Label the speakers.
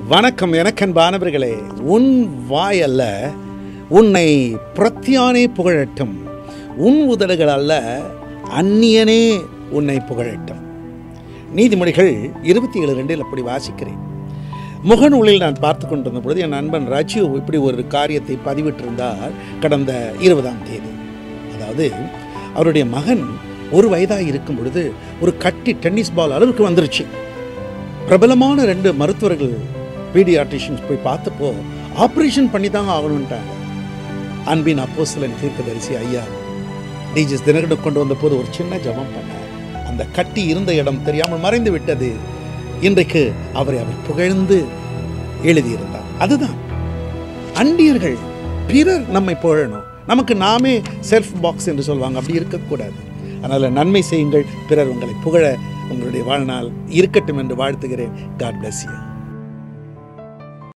Speaker 1: வணக்கம் எனக்கன்பானவர்களே உன் வாய் அல்ல உன்னை பிரத்தியானே புகழட்டும் உன் உதடுகள் அல்ல அந்நியனே உன்னை புகழட்டும் நீதிமொழிகள் இருபத்தி ஏழு ரெண்டில் அப்படி வாசிக்கிறேன் முகநூலில் நான் பார்த்து கொண்டிருந்த பொழுது என் நண்பன் ரஜு இப்படி ஒரு காரியத்தை பதிவிட்டிருந்தார் கடந்த இருபதாம் தேதி அதாவது அவருடைய மகன் ஒரு வயதாக இருக்கும் பொழுது ஒரு கட்டி டென்னிஸ் பால் அளவுக்கு வந்துருச்சு பிரபலமான ரெண்டு மருத்துவர்கள் பீடியாட்ரிஷியன்ஸ் போய் பார்த்தப்போ ஆப்ரேஷன் பண்ணி தாங்க ஆகணுன்ட்டாங்க அன்பின் அப்போஸ்தலன் தீர்க்கதரிசி ஐயா டிஜிஎஸ் தினகரன் கொண்டு வந்த போது ஒரு சின்ன ஜெபம் பண்ணார் அந்த கட்டி இருந்த இடம் தெரியாமல் மறைந்து விட்டது இன்றைக்கு அவரை அவர் புகழ்ந்து எழுதியிருந்தார் அதுதான் அண்டியர்கள் பிறர் நம்மை புகழணும் நமக்கு நாமே செல்ஃப் பாக்ஸ் என்று சொல்லுவாங்க அப்படி இருக்கக்கூடாது அதனால் நன்மை செய்யுங்கள் பிறர் உங்களை புகழ உங்களுடைய வாழ்நாள் இருக்கட்டும் என்று வாழ்த்துகிறேன் காட் bless you